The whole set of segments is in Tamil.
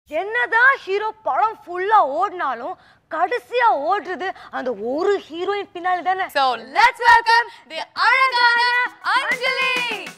என்னதான் ஹீரோ படம் ஃபுல்லா ஓடினாலும் கடைசியா ஓடுறது அந்த ஒரு ஹீரோயின் பின்னாடி தானே So let's welcome the அழகான Anjali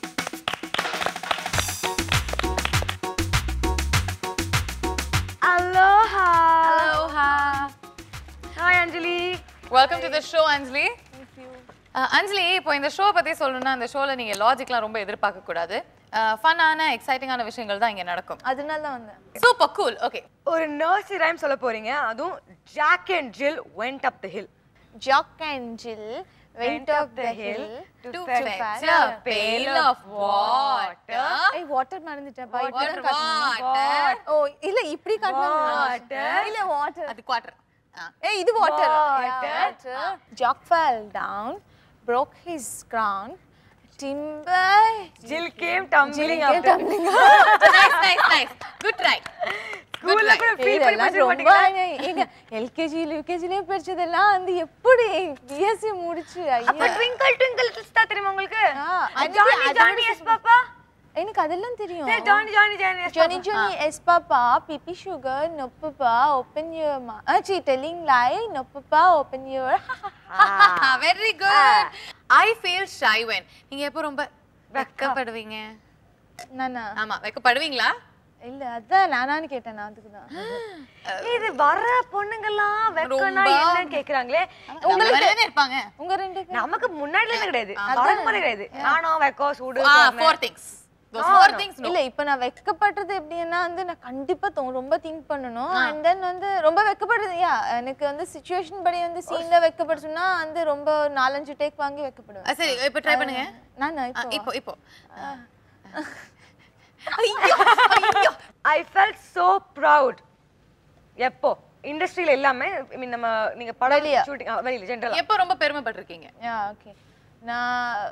aloha Aloha. Hi Anjali welcome to the show Anjali ah, Anjali இப்போ இந்த ஷோ பத்தி சொல்லணும்னா இந்த ஷோல நீங்க லாஜிக்லாம் ரொம்ப எதிர்பார்க்க கூடாது ஃபன்னான எக்ஸைட்டிங்கான விஷயங்கள் தான் இங்க நடக்கும் அதனால தான் வந்தேன் சூப்பர் கூல் ஓகே ஒரு நர்சி ரைம் சொல்ல போறீங்க அதுவும் Jack and Jill went up the hill Jack and Jill went up the hill to fetch fetch a a pail of water. ஏய் வாட்டர் மறந்துட்டேன் பா Water, இப்படி water. ஓ இல்ல இப்படி காட்டணும் Water. இல்ல வாட்டர் அது குவார்டர் ஏய் இது water Water. Jack fell down broke his crown timber Jill came tumbling Jill up came tumbling nice nice nice good try ஸ்கூல்ல கூட ஃபீல் பண்ணி இதெல்லாம் படிச்சிருக்க ரொம்ப மாட்டீங்களா ஏங்க எல்கேஜி யூகேஜிலே படிச்சதெல்லாம் வந்து எப்படி பிஎஸ்சி முடிச்சு அப்ப ஐயா ட்விங்கிள் ட்விங்கிள் லிஸ்டா தெரியுமா உங்களுக்கு ஆ, அது ஜானி அதோட ஜானி எஸ் பாப்பா எனக்கு அதெல்லாம் தெரியும் சரி Johnny Johnny Johnny yes Johnny Johnny S Papa, Pipi Sugar, no Papa, open your mouth. Ah, she telling lie, no Papa, open your. Very good I feel shy when நீங்க எப்போ ரொம்ப வெக்கப்படுவீங்க நானா ஆமா வெக்கப்படுவீங்களா இல்ல அதான் நானான்னு கேட்டேன் நான் அதுக்கு தான் இது வர பொண்ணுங்கெல்லாம் வெக்கனா ரொம்ப- என்னன்னு கேக்குறாங்களே உங்களுக்கு தானே இருப்பாங்க உங்க ரெண்டு பேரும் நமக்கு முன்னாடில இருந்து கிடையாது வரும்போது கிடையாது நானும் வெக்கம் சூடு ஆ சொரணை. Four things those four things no இல்ல இப்ப நான் வெக்கப்படுறது எப்படின்னா வந்து நான் கண்டிப்பா தோ- ரொம்ப திங்க் பண்ணணும் அண்ட் தென் வந்து ரொம்ப வெக்கப்படுறது யா எனக்கு வந்து சுச்சுவேஷன் படி வந்து சீன்ல வெக்கப்பட சொன்னா வந்து ரொம்ப நாலஞ்சு டேக் வாங்கி வெக்கப்படுவேன் ஆ, சரி இப்போ ட்ரை பண்ணுங்க நானா ஆ, இப்போ இப்போ இப்போ ஐயோ ஐயோ ஐ ஃபெல்ட் சோ ப்ரவுட் எப்போ இண்டஸ்ட்ரியில எல்லாமே I mean, நம்ம நீங்க படம் வெளிய. ஷூட்டிங் வெளியில ஜென்ரலா எப்போ ரொம்ப பெருமைப்பட்டிருக்கீங்க யா ஓகே நான்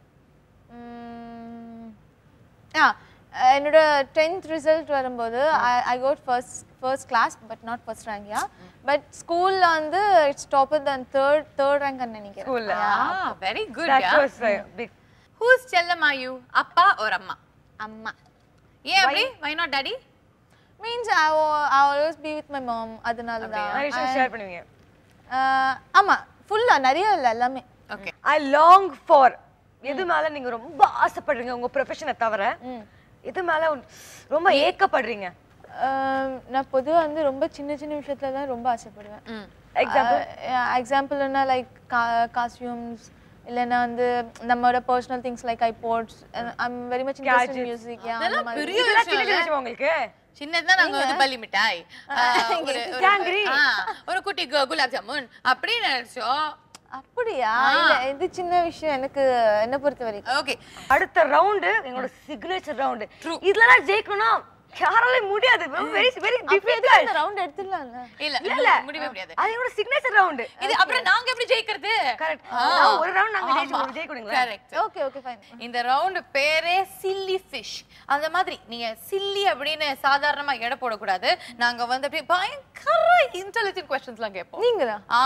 ம், ஆ என்னோட டென்த் ரிசல்ட் வரும்போது I got first first class but not first rank yeah but ஸ்கூல்ல வந்து it's top then third third rank நினைக்கிறேன் ஸ்கூல்ல ah very good that was big who's Chellamma you அப்பா ஒரு அம்மா அம்மா ஏன் அப்படி why not daddy means I I always be with my mom அதனால தான் நிறைய விஷயம் ஷேர் பண்ணுவீங்க ஆ, ஆமா ஃபுல்லா நிறைய இல்ல எல்லாமே ஓகே ஐ லாங் ஃபார் எது மேல நீங்க ரொம்ப ஆசைப்படுறீங்க உங்க ப்ரொஃபஷனை தவிர எது மேல உன்- ரொம்ப ஏக்கப்படுறீங்க ஆம், நான் பொதுவா வந்து ரொம்ப சின்ன சின்ன விஷயத்துல தான் ரொம்ப ஆசைப்படுவேன் ம் எக்ஸாம்பிள் எக்ஸாம்பிள்னா லைக் காஸ்டியூம்ஸ் இல்லைன்னா வந்து நம்மளோட personal things like iPods I'm very much interest in music அந்த அதெல்லாம் மாதிரி பெரிய இதெல்லாம் சின்ன விஷயம் சின்ன விஷயம் உங்களுக்கு சின்னதா நாங்க வந்து பள்ளி மிட்டாய் ஆ, ஒரு- ஒரு- ஜாங்கிரி. ஆ, ஒரு குட்டி கு- குலாப் ஜாமுன் அப்படின்னு நினைச்சோம் அப்படியா இல்ல இது சின்ன விஷயம் எனக்கு என்ன பொறுத்த வரைக்கும் ஓகே அடுத்த ரவுண்டு எங்களோட சிக்னேச்சர் ரவுண்டு இதுலலாம் ஜெயிக்கணும்னா யாராலையும் முடியாது வெரி வெரி டிஃபிகல்ட் அந்த ரவுண்ட் எடுத்துடலாம்ல இல்ல இல்ல இல்ல முடியவே முடியாது அது எங்களோட சிக்னேச்சர் ரவுண்டு இது அப்புறம் நாங்க எப்படி ஜெயிக்கிறது கரெக்ட் ஒரு ரவுண்ட் நாங்க ஜெயிச்சு ஒரு ஜெயிக்கணுங்களா கரெக்ட் ஓகே ஓகே ஃபைன் இந்த ரவுண்ட் பேரே சில்லி ஃபிஷ் அந்த மாதிரி நீங்க சில்லி அப்படின்னு சாதாரணமா எடை போடக்கூடாது நாங்க வந்து அப்படியே பயங்கர இன்டெலிஜென்ட் கொஸ்டின்ஸ்லாம் கேட்போம் நீங்களா ஆ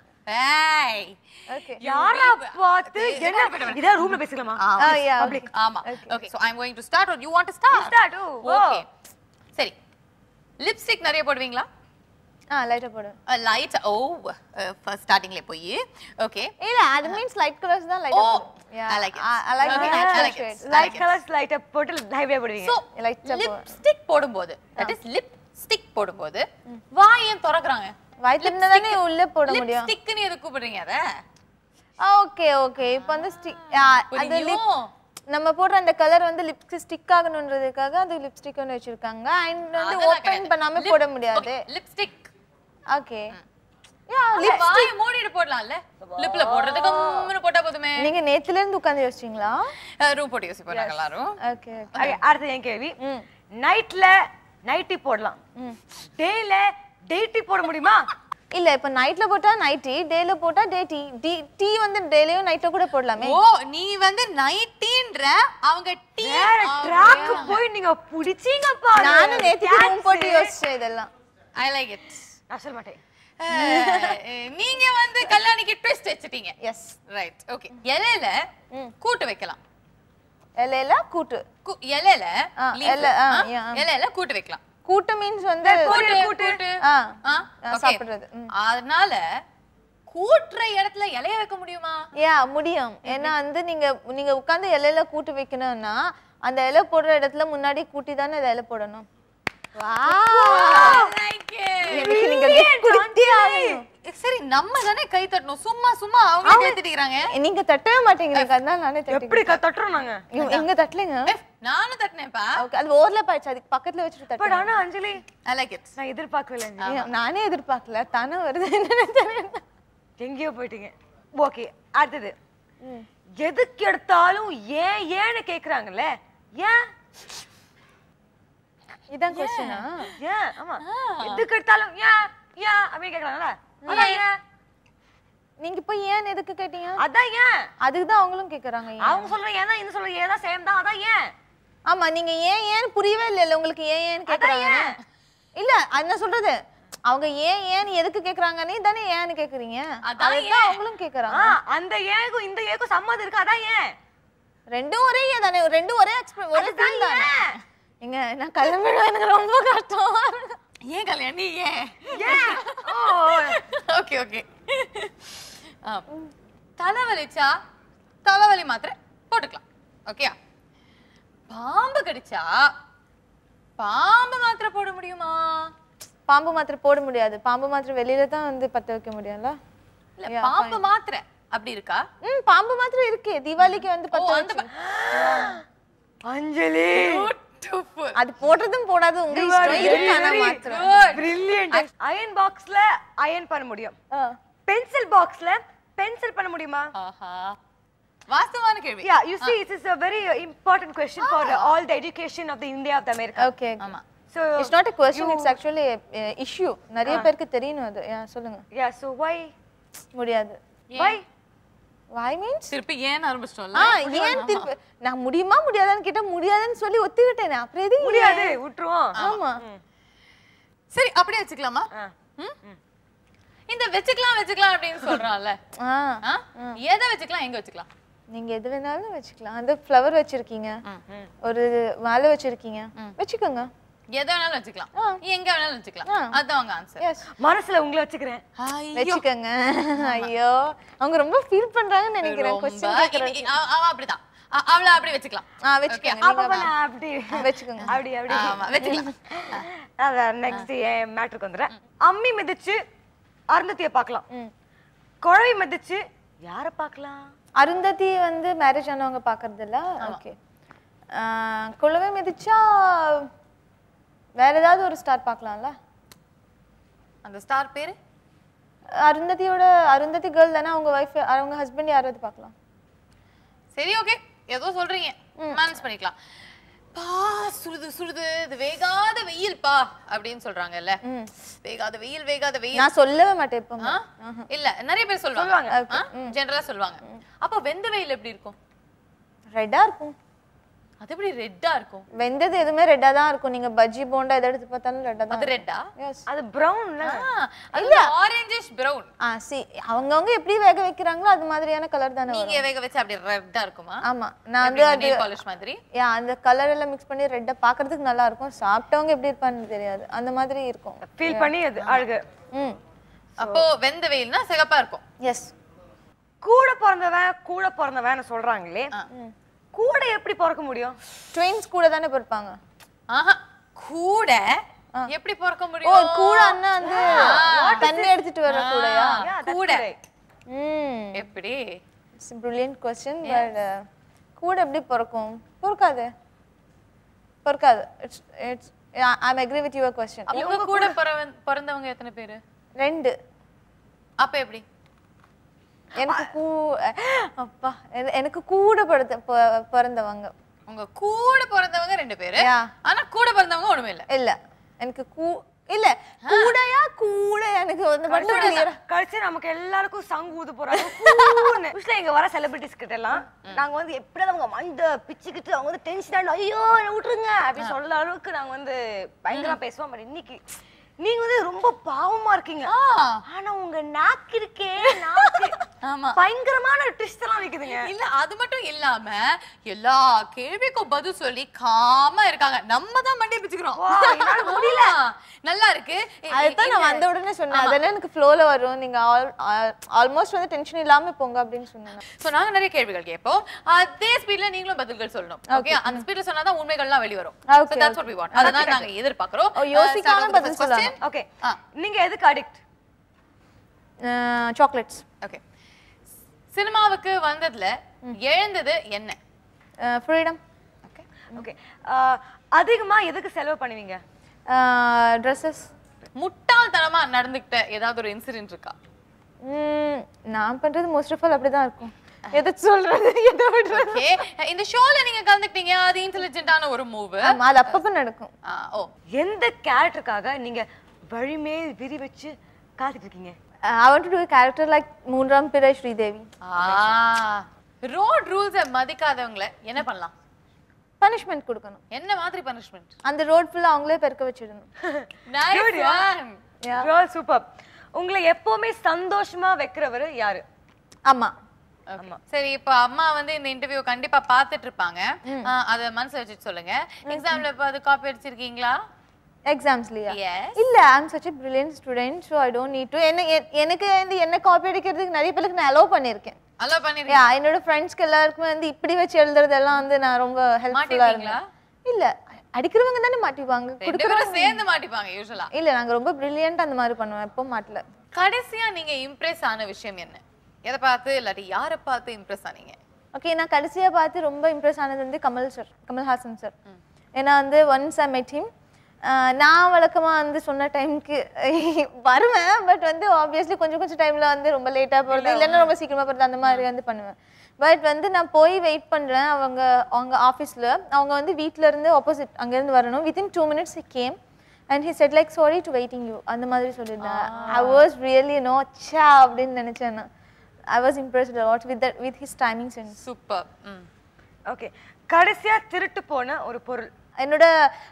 ஏய் ஓகே யாரா பார்த்து என்ன இதான் ரூம்ல பேசிக்கலாமா Ah, yeah, பப்ளிக் ஆமா okay so I am going to start or you want to start start, oh, go. Okay சரி லிப்ஸ்டிக் நிறைய போடுவீங்களா ஆ லைட்டா போடு லைட் ஓ ஃபர்ஸ்ட் ஸ்டார்டிங்ல போய் ஓகே இல்ல அது மீன்ஸ் லைட் கலர்ஸ் தான் ஓ லைட்டா போடு I like it. I like Okay, the I natural like it. shades. I light like it. Colours light போட்டு லைவ்ல போடுவீங்க சோ Light up லிப்ஸ்டிக் போடும்போது தட் இஸ் லிப்ஸ்டிக் போடும்போது வாய் ஏன் திறக்கறாங்க வாய் திறந்தா தானே உள்ள போட முடியும் லிப்ஸ்டிக்னு எதுக்கு கூப்பிடுறீங்க அத ஓகே ஓகே இப்போ வந்து ஸ்டிக் அந்த லிப் புரியும். நம்ம போடுற அந்த கலர் வந்து லிப்ஸ்க்கு ஸ்டிக் ஆகணுன்றதுக்காக அது லிப்ஸ்டிக் ஒன்று வச்சிருக்காங்க அண்ட் வந்து ஓபன் பண்ணாம போட முடியாது லிப்ஸ்டிக் ஓகே யா வாய் மூடிட்டு போடலாம்ல லிப்ல போடுறது கம்முன்னு போட்டா போதுமே நீங்க நேத்துல இருந்து உட்கார்ந்து யோசிச்சீங்களா ரூம் போட்டு யோசிப்போம் நாங்க எல்லாரும் ஓகே Okay, அடுத்து என் கேள்வி நைட்ல நைட்டி போடலாம் டேல டேட்டி போட முடியுமா இல்ல இப்ப நைட்ல போட்டா நைட்டி டேல போட்டா டே டீ டீ டீ வந்து டேலயும் நைட்ல கூட போடலாமே ஓ நீ வந்து நைட்டின்ற அவங்க டீ வேற ட்ராக் போய் நீங்க புடிச்சீங்க பாரு நானும் நேத்து ரூம் Chance. போட்டு யோசிச்சேன் இதெல்லாம் ஐ லைக் இட் நான் சொல்ல மாட்டேன் நீங்க வந்து கல்யாணிக்கு ட்விஸ்ட் வச்சிட்டீங்க எஸ் ரைட் ஓகே இலையில கூட்டு வைக்கலாம் இலையில கூட்டு கு- இலையில ஆ, leaf, இலை, ஆ, ஆ, yeah, ஆ. இலையில கூட்டு வைக்கலாம் கூட்டு மீன்ஸ் வந்து கூட்டு கூட்டு ஆ ஆ, ஆ, okay. சாப்பிடுறது ம். அதனால கூட்டுற இடத்துல இலைய வைக்க முடியுமா யா முடியும் ஏன்னா வந்து நீங்க நீங்க உட்கார்ந்து இலையில கூட்டு வைக்கணும்னா அந்த இலை போடுற இடத்துல முன்னாடி கூட்டி தானே அந்த இலை போடணும் Like it. எனக்கு நீங்க gift கொடுத்தே ஆகணும். சரி நம்ம தானே கை தட்டணும் சும்மா சும்மா அவங்க கை தட்டிக்கிறாங்க நீங்க தட்டவே மாட்டேங்கிறீங்க அதனால நானே தட்டி எப்படி க- தட்டுறோம் நாங்க எங்க தட்டலைங்க நானும் தட்டினேன்ப்பா ஓகே அது ஓவர்லாப் ஆயிடுச்சு அதுக்கு பக்கத்துல வச்சுட்டு பட் தட்டு ஆனா அஞ்சலி ஐ லைக் இட் நான் எதிர்பார்க்கவே இல்லை நானே எதிர்பார்க்கல தானே வருது என்னன்னு தெரியல எங்கேயோ போயிட்டீங்க ஓகே அடுத்தது எதுக்கு எடுத்தாலும் ஏன் ஏன்னு கேக்குறாங்கல்ல ஏன் இதான் கொஸ்டினா ஏன் ஆமா எதுக்கு எடுத்தாலும் ஏன் ஏன் அப்படின்னு கேக்குறாங்கல்ல அதான் ஏன் நீங்க போய் ஏன் எதுக்கு கேட்டீங்க அதான் ஏன் அதுக்கு தான் அவங்களும் கேக்குறாங்க ஏன் அவங்க சொல்ற ஏன் தான் இந்த சொல்ற ஏன் தான் சேம் தான் அதான் ஏன் ஆமா நீங்க ஏன் ஏன் புரியவே இல்ல உங்களுக்கு ஏன் ஏன் கேக்குறாங்க இல்ல அது நான் சொல்றது அவங்க ஏன் ஏன் எதுக்கு கேக்குறாங்கன்னு தானே ஏன்னு கேக்குறீங்க அதான் அதுதான் அவங்களும் கேக்குறாங்க ஆ, அந்த ஏக்கும் இந்த ஏக்கும் சம்மதம் இருக்கு அதான் ஏன் ரெண்டும் ஒரே ஏன் தானே ரெண்டும் ஒரே எக்ஸ்பிரஸ் ஒரே அதுதான் feel தானே ஏன்? எங்க நான் கல்யாணம் எனக்கு ரொம்ப கஷ்டம் ஏன் கல்யாணி ஏன் ஏன் ஓ ஓகே ஓகே தலைவலிச்சா தலைவலி மாத்திரை போட்டுக்கலாம் ஓகேயா பாம்பு கடிச்சா பாம்பு மாத்திரை போட முடியுமா பாம்பு மாத்திரை போட முடியாது பாம்பு மாத்திரை வெளியில தான் வந்து பத்த வைக்க முடியும்ல இல்ல பாம்பு மாத்திரை அப்படி இருக்கா ம் பாம்பு மாத்திரை இருக்கே தீபாவளிக்கு வந்து ஓ பத்த அந்த வச்சு அஞ்சலி Beautiful. அது போடுறதும் போடாது உங்க இஷ்டம் இருக்கான மாத்திரை பிரில்லியன்ட் அயன் பாக்ஸ்ல அயன் பண்ண முடியும் ஆ. பென்சில் பாக்ஸ்ல பென்சில் பண்ண முடியுமா ஆஹா வாஸ்தவான கேள்வி Yeah, you see, it is a very uh, important question for uh, all the education of the India of the America. Okay ஆமா So, it's not a question it's actually issue நிறைய பேருக்கு தெரியணும் அது Yeah, சொல்லுங்க yeah, so why? முடியாது Why? why மீன்ஸ் திருப்பி ஏன் ஆரம்பிச்சிட்டோம்ல ஆ ஏன் திருப்பி நான் முடியுமா முடியாதான்னு கேட்டா முடியாதுன்னு சொல்லி ஒத்துக்கிட்டேன் அப்புறம் எது முடியாது விட்டுருவோம் ஆமா சரி அப்படியே வச்சுக்கலாமா ஆ. ம்? இந்த வச்சுக்கலாம் வச்சுக்கலாம் அப்படின்னு சொல்றான்ல ஆ ஆ? எதை வச்சுக்கலாம் எங்க வச்சுக்கலாம் நீங்க எது வேணாலும் வச்சுக்கலாம் அந்த ஃப்ளவர் வச்சிருக்கீங்க ஒரு மாலை வச்சிருக்கீங்க வச்சுக்கோங்க எதை வேணாலும் வச்சுக்கலாம் எங்க வேணாலும் வச்சுக்கலாம் அதான் அவங்க ஆன்சர் எஸ் மனசுல உங்களை வச்சுக்கிறேன் வச்சுக்கோங்க ஐயோ அவங்க ரொம்ப ஃபீல் பண்றாங்கன்னு நினைக்கிறேன் கொஸ்டின் கேக்குறேன் அவ அப்படிதான் அ- அவள அப்படி வச்சுக்கலாம் ஆ வச்சுக்கோங்க அப்ப நீங்க நான் அப்படி வச்சுக்கோங்க அப்படி அப்படி ஆமா வச்சுக்கலாம் அதான் நெக்ஸ்ட் என் மேட்ருக்கு வந்துடுறேன் அம்மி மிதிச்சு அருந்ததிய பார்க்கலாம் ம். குழவி மிதிச்சு யார பார்க்கலாம் அருந்ததி வந்து மேரேஜ் ஆனவங்க பாக்குறது இல்ல ஓகே குழவை மிதிச்சா வேற ஏதாவது ஒரு ஸ்டார் பார்க்கலாம்ல அந்த ஸ்டார் பேரு அருந்ததியோட அருந்ததி கேர்ள் தானே அவங்க ஒய்ஃப் அவங்க ஹஸ்பண்ட் யாராவது பார்க்கலாம் சரி ஓகே ஏதோ சொல்றீங்க மேனேஜ் பண்ணிக்கலாம் பா சுடுது சுடுது இது வேகாத வெயில் பா அப்படின்னு சொல்றாங்கல்ல வேகாத வெயில் வேகாத வெயில் நான் சொல்லவே மாட்டேன் இப்போ ஆ? இல்ல நிறைய பேர் சொல்லுவாங்க ஜெனரலா சொல்லுவாங்க அப்ப வெந்த வெயில் எப்படி இருக்கும் ரெட்டா இருக்கும் அது எப்படி ரெட்டா இருக்கும் வெந்தது எதுவுமே ரெட்டா தான் இருக்கும் நீங்க பஜ்ஜி போண்டா எதை எடுத்து பார்த்தாலும் ரெட்டா தான் அது ரெட்டா எஸ் அது பிரவுன்ல அது ஆரஞ்சிஷ் பிரவுன் ஆ சி அவங்கவங்க எப்படி வேக வைக்கிறாங்களோ அது மாதிரியான கலர் தானே வரும் நீங்க வேக வச்சு அப்படி ரெட்டா இருக்குமா ஆமா நான் வந்து அது நெயில் பாலிஷ் மாதிரி யா அந்த கலர் எல்லாம் மிக்ஸ் பண்ணி ரெட்டா பார்க்கிறதுக்கு நல்லா இருக்கும் சாப்பிட்டவங்க எப்படி இருப்பான்னு தெரியாது அந்த மாதிரி இருக்கும் ஃபீல் பண்ணி அது அழகு ம் அப்போ வெந்த வெயில்னா சிகப்பா இருக்கும் எஸ் கூட பிறந்தவன் கூட பிறந்தவன் சொல்றாங்களே கூட எப்படி பிறக்க முடியும் ட்வின்ஸ் கூட தானே பிறப்பாங்க ஆஹா கூட எப்படி பிறக்க ஓ முடியும் கூட அண்ணா வந்து தண்ணி எடுத்துட்டு வர கூடயா Yeah, that's கூட. correct. ம் எப்படி இட்ஸ் பிரில்லியன்ட் கொஸ்டின் பட் கூட எப்படி பிறக்கும் பிறக்காது பிறக்காது it's it's I am agree with your question உங்க கூட பிறவன்- பிறந்தவங்க எத்தனை பேரு ரெண்டு அப்ப எப்படி எனக்கு கூ அப்பா என- எனக்கு கூட பிறந்த ப- பிறந்தவங்க உங்க கூட பிறந்தவங்க ரெண்டு பேரு Yeah. ஆனா கூட பிறந்தவங்க ஒண்ணுமே இல்ல இல்ல எனக்கு கூ இல்ல கூடயா கூட எனக்கு வந்து மட்டும் clear ஆ- கடைசி நமக்கு எல்லாருக்கும் சங்கு ஊது போறாங்க கூன்னு. Usually இங்க வர செலிபிரிட்டிஸ் கிட்ட எல்லாம் நாங்க வந்து எப்படியாவது அவங்க மண்ட பிச்சுக்கிட்டு அவங்க வந்து டென்ஷன் ஆயிடும் ஐயோ என்னை விட்டுருங்க அப்படின்னு சொல்ற அளவுக்கு நாங்க வந்து பயங்கரமா பேசுவோம் பட் இன்னைக்கு நீங்க வந்து ரொம்ப பாவமா இருக்கீங்க ஆனா உங்க நாக்கு இருக்கே நாக்கு ஆமா பயங்கரமான ட்விஸ்ட் எல்லாம் வைக்குதுங்க இல்ல அது மட்டும் இல்லாம எல்லா கேள்விக்கும் பதில் சொல்லி காமா இருக்காங்க நம்ம தான் மண்டைய பிச்சுக்கிறோம் வா, என்னால முடியல. ஆமா, நல்லா இருக்கு இ- அதுதான் நான் இந்த- வந்த உடனே சொன்னேன் அதெல்லாம் எனக்கு ஃப்ளோல வரும் நீங்க ஆல்மோஸ்ட் வந்து டென்ஷன் இல்லாம போங்க அப்படின்னு சொன்னேன் நான். சோ நாங்க நிறைய கேள்விகள் கேட்போம் அதே ஸ்பீட்ல நீங்களும் பதில்கள் சொல்லணும் ஓகே அந்த ஸ்பீட்ல சொன்னாதான் உண்மைகள்லாம் வெளிய வரும் Okay, so that's what we want அததான் நாங்க எதிர்பார்க்கறோம் ஓ, யோசிக்காம பதில் சொல்லணும். ஓகே ஆ. நீங்க எதுக்கு அடிக்ட் சாக்லேட்ஸ் ஓகே சினிமாவுக்கு வந்ததுல எழுந்தது என்ன ஃப்ரீடம் ஓகே ஓகே அதிகமா எதுக்கு செலவு பண்ணுவீங்க ட்ரெஸ்ஸஸ் முட்டாள்தனமா நடந்துக்கிட்ட ஏதாவது ஒரு இன்சிடென்ட் இருக்கா நான் பண்றது மோஸ்ட் ஆஃப் ஆல் அப்படிதான் இருக்கும் எதை சொல்றது எதை விடுறது ஓகே இந்த ஷோல நீங்க கலந்துக்கிட்டீங்க அது இன்டெலிஜென்ட்டான ஒரு மூவ் ஆமா அது அப்பப்ப நடக்கும் ஓ எந்த கேரக்டருக்காக நீங்க வழிமேல் விரி வச்சு காத்துட்டு இருக்கீங்க I want to to character like Moondram Pirai Sridevi road ரூல்ஸை மதிக்காதவங்கள என்ன பண்ணலாம் பனிஷ்மெண்ட் கொடுக்கணும் என்ன மாதிரி பனிஷ்மெண்ட் அந்த ரோட் ஃபுல்லா அவங்களே பெருக்க வச்சிடணும் நைஸ் ஒன் சூப்பர் உங்களை எப்பவுமே சந்தோஷமா வைக்கிறவரு யாரு ஆமா சரி இப்போ அம்மா வந்து இந்த இன்டர்வியூ கண்டிப்பா பார்த்துட்டு இருப்பாங்க ஆ, அத மனசுல வச்சுட்டு சொல்லுங்க எக்ஸாம்ல இப்போ அது காப்பி அடிச்சிருக்கீங்களா எக்ஸாம்ஸ்லயா Yes. இல்ல I am such a brilliant student so I don't need to என்ன எ- எனக்கு வந்து என்ன காப்பி அடிக்கிறதுக்கு நிறைய பேருக்கு நான் அலோவ் பண்ணியிருக்கேன் அல்லோ பண்ணிருக்கீங்க Yeah, என்னோட ஃப்ரெண்ட்ஸ்க்கு எல்லாருக்குமே வந்து இப்படி வச்சு எழுதுறதெல்லாம் வந்து நான் ரொம்ப ஹெல்ப்ஃபுல்லா மாட்டிருக்கீங்களா? இருந்தேன் இல்ல அடிக்கிறவங்க தானே மாட்டிப்பாங்க ரெண்டு கொடுக்குறவங்க பேரும் சேர்ந்து மாட்டிப்பாங்க யூஸ்வலா இல்ல நாங்க ரொம்ப பிரில்லியன்ட் அந்த மாதிரி பண்ணுவேன் எப்போ மாட்டல கடைசியா நீங்க இம்ப்ரெஸ் ஆன விஷயம் என்ன எதை பார்த்து இல்லாட்டி யாரை பார்த்து இம்ப்ரெஸ் ஆனீங்க ஓகே நான் கடைசியா பார்த்து ரொம்ப இம்ப்ரெஸ் ஆனது வந்து கமல் சார் கமல்ஹாசன் சார் ஏன்னா வந்து ஒன்ஸ் ஐ மெட் ஹிம் நான் வழக்கமா வந்து சொன்ன டைம்க்கு வருவேன் பட் வந்து ஆப்வியஸ்லி கொஞ்சம் கொஞ்சம் டைம்ல வந்து ரொம்ப லேட்டா போறது இல்லைன்னா ரொம்ப சீக்கிரமா போறது அந்த மாதிரி வந்து பண்ணுவேன் பட் வந்து நான் போய் வெயிட் பண்றேன் அவங்க அவங்க ஆஃபீஸ்ல அவங்க வந்து வீட்ல இருந்து ஆப்போசிட் அங்கேருந்து வரணும் within two minutes came and he said like sorry to waiting you அந்த மாதிரி சொல்லியிருந்தேன் ஐ வாஸ் ரியலி நோ சா அப்படின்னு நினைச்சேன் நான் I was impressed lot with with his timing sense super ம் ஓகே கடைசியா திருட்டு போன ஒரு பொருள் என்னோட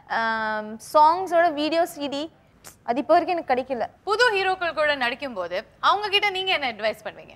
சாங்ஸோட வீடியோ சிடி அது இப்போ வரைக்கும் எனக்கு கிடைக்கல புது ஹீரோக்கள் கூட நடிக்கும் போது அவங்க கிட்ட நீங்க என்ன அட்வைஸ் பண்ணுவீங்க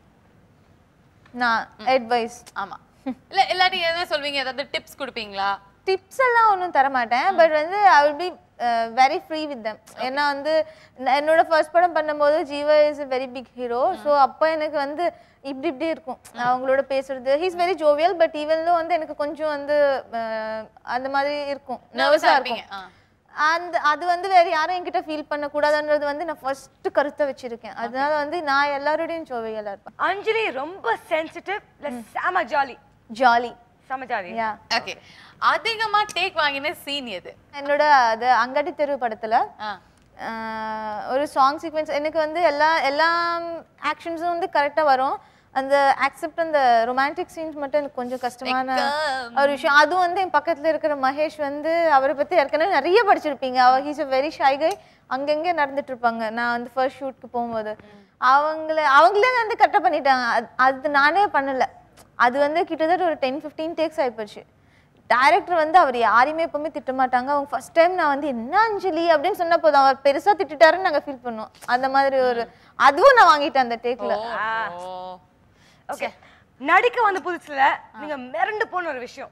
நான் அட்வைஸ் ஆமா இல்ல இல்லாட்டி என்ன சொல்வீங்க ஏதாவது டிப்ஸ் கொடுப்பீங்களா டிப்ஸ் எல்லாம் ஒன்றும் தர மாட்டேன் பட் வந்து I will be very free with them ஏன்னா வந்து நான் என்னோட ஃபர்ஸ்ட் படம் பண்ணும்போது Jiiva is a very big hero so அப்போ எனக்கு வந்து இப்படி இப்படி இருக்கும் அவங்களோட பேசுறது ஹீஸ் வெரி ஜோவியல் பட் ஈவன்லும் வந்து எனக்கு கொஞ்சம் வந்து அஹ், அந்த மாதிரி இருக்கும் நர்வஸாக இருப்பீங்க இருக்கும் ஆ. அந்த அது வந்து வேற யாரும் என்கிட்ட ஃபீல் பண்ணக்கூடாதுன்றது வந்து நான் ஃபர்ஸ்ட் கருத்தை வச்சிருக்கேன் அதனால வந்து நான் எல்லாரோடையும் ஜோவியலாக இருப்பேன் அஞ்சலி ரொம்ப சென்சிட்டிவ் பிளஸ் செம ஜாலி ஜாலி செம ஜாலி யா ஓகே அதிகமா டேக் வாங்கின சீன் எது என்னோட அது அங்காடி தெரு படத்துல ஆ. ஆஹ், ஒரு சாங் சீக்வென்ஸ் எனக்கு வந்து எல்லா எல்லா ஆக்ஷன்ஸும் வந்து கரெக்டாக வரும் அந்த அக்செப்ட் அந்த ரொமான்டிக் சீன்ஸ் மட்டும் எனக்கு கொஞ்சம் கஷ்டமான வெக்கம். ஒரு விஷயம் அதுவும் வந்து என் பக்கத்துல இருக்கிற மகேஷ் வந்து அவரை பத்தி ஏற்கனவே நிறைய படிச்சிருப்பீங்க அவர் he's a very shy guy அங்கங்கே நடந்துட்டு இருப்பாங்க நான் வந்து ஃபர்ஸ்ட் ஷூட்க்கு போகும்போது அவங்கள அவங்களே வந்து கரெக்டாக பண்ணிட்டாங்க அது- அது நானே பண்ணல அது வந்து கிட்டத்தட்ட ஒரு டென் ஃபிஃப்டீன் டேக்ஸ் ஆயிப்போச்சு டைரக்டர் வந்து அவர் யாரையுமே எப்பவுமே திட்ட மாட்டாங்க அவங்க ஃபர்ஸ்ட் டைம் நான் வந்து என்ன அஞ்சலி அப்படின்னு சொன்ன போதும் அவர் பெருசா திட்டிட்டாருன்னு நாங்க ஃபீல் பண்ணோம் அந்த மாதிரி ஒரு அதுவும் நான் வாங்கிட்டேன் அந்த டேக்ல ஓ ஓகே நடிக்க வந்த புதுசுல நீங்க மிரண்டு போன ஒரு விஷயம்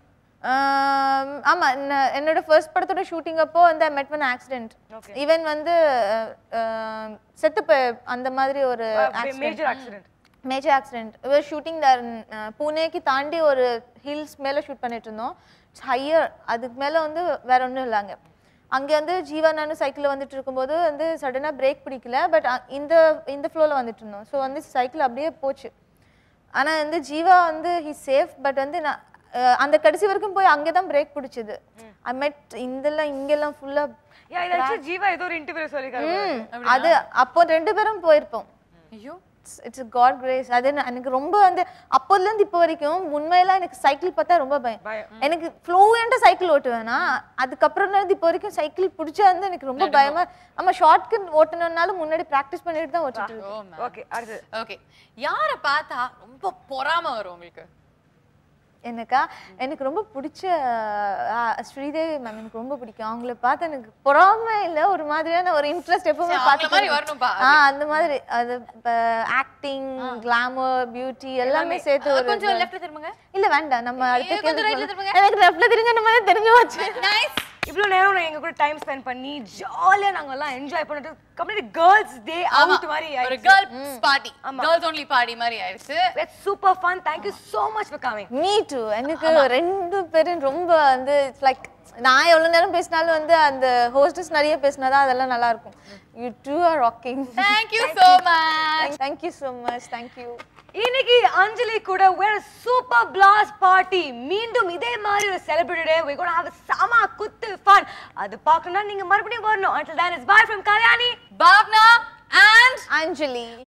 ஆம், ஆமா ந- என்னோட ஃபர்ஸ்ட் படத்தோட ஷூட்டிங் அப்போ வந்து மெட் பண்ண ஆக்சிடென்ட் ஈவன் வந்து அஹ், அஹ், செத்து போய் அந்த மாதிரி ஒரு மேஜர் ஆக்சிடென்ட் மேஜர் ஆக்சிடென்ட் இவர் ஷூட்டிங் தர் பூனேக்கு தாண்டி ஒரு ஹில்ஸ் மேலே ஷூட் பண்ணிட்டு இருந்தோம் ஹையர் அதுக்கு மேலே வந்து வேற ஒன்றும் இல்லைங்க அங்கே வந்து ஜீவா நானும் சைக்கிளில் வந்துட்டு இருக்கும்போது வந்து சடனாக பிரேக் பிடிக்கல பட் இந்த இந்த ஃப்ளோவில் வந்துட்டு இருந்தோம் ஸோ வந்து சைக்கிள் அப்படியே போச்சு ஆனால் வந்து ஜீவா வந்து ஹி சேஃப் பட் வந்து நான் அஹ், அந்த கடைசி வரைக்கும் போய் அங்கே தான் பிரேக் பிடிச்சது ஐ மெட் இதெல்லாம் இங்கெல்லாம் ஃபுல்லாக யா இது actually ஜீவா ஏதோ ஒரு இன்டர்வியூ சொல்லிருக்காரு அது அப்போ ரெண்டு பேரும் போயிருப்போம் ஐயோ இட்ஸ் காட் கிரேஸ் அது நான் எனக்கு ரொம்ப வந்து அப்போதுல இருந்து இப்போ வரைக்கும் உண்மையெல்லாம் எனக்கு சைக்கிள் பார்த்தா ரொம்ப பயம் பயம். எனக்கு ஃப்ளூயண்டா சைக்கிள் ஓட்டுவேனா அதுக்கப்புறம் இருந்து இப்போ வரைக்கும் சைக்கிள் பிடிச்சா வந்து எனக்கு ரொம்ப பயமா ஆமா ஷார்ட்க்கு ஓட்டணும்னாலும் முன்னாடி ப்ராக்டிஸ் பண்ணிட்டு தான் ஓட்டிட்டு இருக்கேன். ஓ ஓகே அடுத்து ஓகே யாரை பார்த்தா ரொம்ப பொறாம வரும் உங்களுக்கு எனக்கா எனக்கு ரொம்ப பிடிச்ச ஆஹ், ஸ்ரீதேவி மேம் எனக்கு ரொம்ப பிடிக்கும் அவங்கள பார்த்து எனக்கு பொறாம இல்ல ஒரு மாதிரியான ஒரு இன்ட்ரெஸ்ட் எப்பவுமே சரி, அவங்கள பார்த்து மாதிரி வரணும்பா. ஆ அந்த மாதிரி அது ஆக்டிங் கிளாமர் பியூட்டி எல்லாமே சேர்த்து ஒரு கொஞ்சம் இது. லெஃப்ட்ல திரும்புங்க இல்ல வேண்டாம் நம்ம அடுத்த ஏன் கொஞ்சம் கேள்வி rightல திரும்புங்க? எனக்கு லெஃப்ட்ல திருங்க நம்ம தெரிஞ்சு வச்சு நைஸ் இவ்வளோ நேரம் நான் எங்க கூட டைம் ஸ்பெண்ட் பண்ணி ஜாலியா நாங்க எல்லாம் என்ஜாய் பண்ணிட்டு கம்ப்ளீட் கேர்ள்ஸ் டே அவுட் மாதிரி ஒரு girls party girls only party மாதிரி ஆயிடுச்சு super fun thank you so much for coming me too எனக்கு ரெண்டு பேரும் ரொம்ப வந்து இட்ஸ் லைக் நான் எவ்வளவு நேரம் பேசினாலும் வந்து அந்த ஹோஸ்டஸ் நிறைய பேசினாதான் அதெல்லாம் நல்லா இருக்கும் you two are rocking thank you so much thank you so much thank you இன்னைக்கு அஞ்சலி கூட வேற சூப்பர் பிளாஸ்ட் பார்ட்டி மீண்டும் இதே மாதிரி ஒரு celebrity day we gonna have a சம குத்து ஃபன் அது பார்க்கணும்னா நீங்க மறுபடியும் வரணும் until then it's bye from Kalyani Bhavna and Anjali